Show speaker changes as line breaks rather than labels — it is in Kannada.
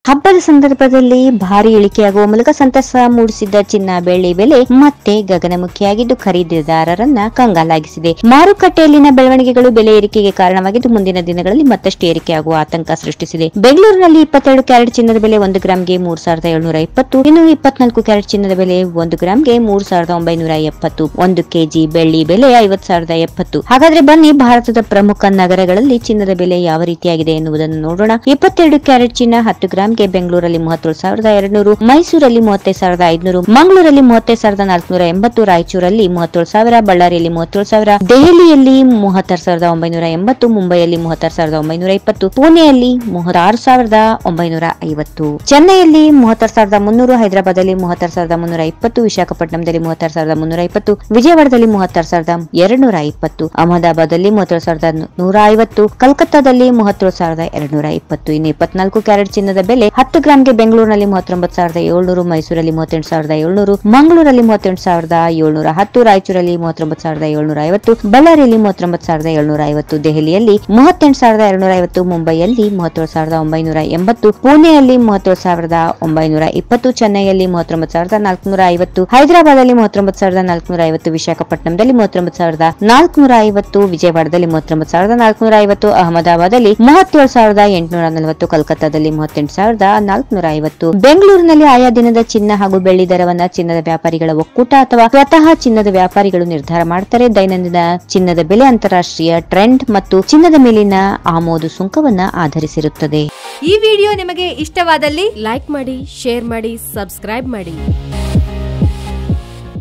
ಹಬ್ಬದ ಸಂದರ್ಭದಲ್ಲಿ ಭಾರಿ ಇಳಿಕೆಯಾಗುವ ಮೂಲಕ ಸಂತಸ ಮೂಡಿಸಿದ್ದ ಚಿನ್ನ ಬೆಳ್ಳಿ ಬೆಲೆ ಮತ್ತೆ ಗಗನಮುಖಿಯಾಗಿದ್ದು ಖರೀದಿದಾರರನ್ನ ಕಂಗಾಲಾಗಿಸಿದೆ ಮಾರುಕಟ್ಟೆಯಲ್ಲಿನ ಬೆಳವಣಿಗೆಗಳು ಬೆಲೆ ಏರಿಕೆಗೆ ಕಾರಣವಾಗಿದ್ದು ಮುಂದಿನ ದಿನಗಳಲ್ಲಿ ಮತ್ತಷ್ಟು ಏರಿಕೆಯಾಗುವ ಆತಂಕ ಸೃಷ್ಟಿಸಿದೆ ಬೆಂಗಳೂರಿನಲ್ಲಿ ಇಪ್ಪತ್ತೆರಡು ಕ್ಯಾರೆಟ್ ಚಿನ್ನದ ಬೆಲೆ ಒಂದು ಗ್ರಾಂಗೆ ಮೂರ್ ಸಾವಿರದ ಏಳ್ನೂರ ಇಪ್ಪತ್ತು ಇನ್ನು ಇಪ್ಪತ್ನಾಲ್ಕು ಕ್ಯಾರೆಟ್ ಚಿನ್ನದ ಬೆಲೆ ಒಂದು ಗ್ರಾಂಗೆ ಮೂರ್ ಸಾವಿರದ ಒಂಬೈನೂರ ಎಪ್ಪತ್ತು ಒಂದು ಕೆಜಿ ಬೆಳ್ಳಿ ಬೆಲೆ ಐವತ್ ಸಾವಿರದ ಎಪ್ಪತ್ತು ಹಾಗಾದ್ರೆ ಬನ್ನಿ ಭಾರತದ ಪ್ರಮುಖ ನಗರಗಳಲ್ಲಿ ಚಿನ್ನದ ಬೆಲೆ ಯಾವ ರೀತಿಯಾಗಿದೆ ಎನ್ನುವುದನ್ನು ನೋಡೋಣ ಇಪ್ಪತ್ತೆರಡು ಕ್ಯಾರೆಟ್ ಚಿನ್ನ ಹತ್ತು ಗ್ರಾಂಗೆ ಬೆಂಗಳೂರಲ್ಲಿ ಮೂವತ್ತೇಳು ಸಾವಿರದ ಎರಡ್ನೂರು ಮೈಸೂರಲ್ಲಿ ಮೂವತ್ತೈದು ಸಾವಿರದ ಐದುನೂರು ಮಂಗಳೂರಲ್ಲಿ ಮೂವತ್ತೈದು ಸಾವಿರದ ನಾಲ್ಕುನೂರ ಎಂಬತ್ತು ರಾಯಚೂರಲ್ಲಿ ಮೂವತ್ತೇಳು ಸಾವಿರ ಬಳ್ಳಾರಿಯಲ್ಲಿ ಮೂವತ್ತೇಳು ಸಾವಿರ ದೆಹಲಿಯಲ್ಲಿ ಮೂವತ್ತಾರು ಸಾವಿರದ ಒಂಬೈನೂರ ಎಂಬತ್ತು ಮುಂಬೈಯಲ್ಲಿ ಮೂವತ್ತಾರು ಸಾವಿರದ ಒಂಬೈನೂರ ಇಪ್ಪತ್ತು ಪುಣೆಯಲ್ಲಿ ಮೂವತ್ತಾರು ಸಾವಿರದ ಒಂಬೈನೂರ ಐವತ್ತು ಚೆನ್ನೈಯಲ್ಲಿ ಮೂವತ್ತಾರು ಸಾವಿರದ ಮುನ್ನೂರು ಹೈದರಾಬಾದಲ್ಲಿ ಮೂವತ್ತಾರು ಸಾವಿರದ ಮುನ್ನೂರ ಇಪ್ಪತ್ತು ವಿಶಾಖಪಟ್ಟಣದಲ್ಲಿ ಮೂವತ್ತಾರು ಸಾವಿರದ ಮುನ್ನೂರ ಇಪ್ಪತ್ತು ವಿಜಯವಾಡದಲ್ಲಿ ಮೂವತ್ತಾರು ಸಾವಿರದ ಎರಡ್ನೂರ ಇಪ್ಪತ್ತು ಅಹಮದಾಬಾದಲ್ಲಿ ಮೂವತ್ತೇಳು ಸಾವಿರದ ನೂರ ಐವತ್ತು ಕಲ್ಕತ್ತಾದಲ್ಲಿ ಮೂವತ್ತೇಳು ಸಾವಿರದ ಎರಡ್ನೂರ ಇಪ್ಪತ್ತು ಇನ್ನು ಇಪ್ಪತ್ನಾಲ್ಕು ಕ್ಯಾರೆಟ್ ಚಿನ್ನದ ಬೆಲೆ ಹತ್ತು ಗ್ರಾಂಗೆ ಬೆಂಗಳೂರಿನಲ್ಲಿ ಮೂವತ್ತೊಂಬತ್ತು ಸಾವಿರದ ಏಳ್ನೂರು ಮೈಸೂರಲ್ಲಿ ಮೂವತ್ತೆಂಟು ಸಾವಿರದ ಏಳ್ನೂರು ಮಂಗಳೂರಲ್ಲಿ ಮೂವತ್ತೆಂಟು ಸಾವಿರದ ಏಳ್ನೂರ ಹತ್ತು ರಾಯಚೂರಲ್ಲಿ ಮೂವತ್ತೊಂಬತ್ತು ಸಾವಿರದ ಏಳ್ನೂರ ಐವತ್ತು ಬಳ್ಳಾರಿಯಲ್ಲಿ ಮೂವತ್ತೊಂಬತ್ತು ಸಾವಿರದ ಏಳ್ನೂರ ಐವತ್ತು ದೆಹಲಿಯಲ್ಲಿ ಮೂವತ್ತೆಂಟು ಸಾವಿರದ ಎರಡ್ನೂರ ಐವತ್ತು ಮುಂಬೈಯಲ್ಲಿ ಮೂವತ್ತೇಳು ಸಾವಿರದ ಒಂಬೈನೂರ ಎಂಬತ್ತು ಪುಣೆಯಲ್ಲಿ ಮೂವತ್ತೇಳು ಸಾವಿರದ ಒಂಬೈನೂರ ಇಪ್ಪತ್ತು ಚೆನ್ನೈಯಲ್ಲಿ ಮೂವತ್ತೊಂಬತ್ತು ಸಾವಿರದ ನಾಲ್ಕುನೂರ ಐವತ್ತು ಹೈದರಾಬಾದಲ್ಲಿ ಮೂವತ್ತೊಂಬತ್ತು ಸಾವಿರದ ನಾಲ್ಕುನೂರ ಐವತ್ತು ವಿಶಾಖಪಟ್ಟಣದಲ್ಲಿ ಮೂವತ್ತೊಂಬತ್ತು ಸಾವಿರದ ನಾಲ್ಕುನೂರ ಐವತ್ತು ವಿಜಯವಾಡದಲ್ಲಿ ಮೂವತ್ತೊಂಬತ್ತು ಸಾವಿರದ ನಾಲ್ಕುನೂರ ಐವತ್ತು ಅಹಮದಾಬಾದಲ್ಲಿ ಮೂವತ್ತೇಳು ಸಾವಿರದ ಎಂಟುನೂರ ನಲವತ್ತು ಕಲ್ಕತ್ತಾದಲ್ಲಿ ಮೂವತ್ತೆಂಟು ಸಾವಿರದ ನಾಲ್ಕುನೂರ ಐವತ್ತು ಬೆಂಗಳೂರಿನಲ್ಲಿ ಆಯಾ ದಿನದ ಚಿನ್ನ ಹಾಗೂ ಬೆಳ್ಳಿ ದರವನ್ನ ಚಿನ್ನದ ವ್ಯಾಪಾರಿಗಳ ಒಕ್ಕೂಟ ಅಥವಾ ಸ್ವತಃ ಚಿನ್ನದ ವ್ಯಾಪಾರಿಗಳು ನಿರ್ಧಾರ ಮಾಡ್ತಾರೆ ದೈನಂದಿನ ಚಿನ್ನದ ಬೆಲೆ ಅಂತಾರಾಷ್ಟ್ರೀಯ ಟ್ರೆಂಡ್ ಮತ್ತು ಚಿನ್ನದ ಮೇಲಿನ ಆಮೋದು ಸುಂಕವನ್ನ ಆಧರಿಸಿರುತ್ತದೆ
ಈ ವಿಡಿಯೋ ನಿಮಗೆ ಇಷ್ಟವಾದಲ್ಲಿ
ಲೈಕ್ ಮಾಡಿ ಶೇರ್ ಮಾಡಿ ಸಬ್ಸ್ಕ್ರೈಬ್ ಮಾಡಿ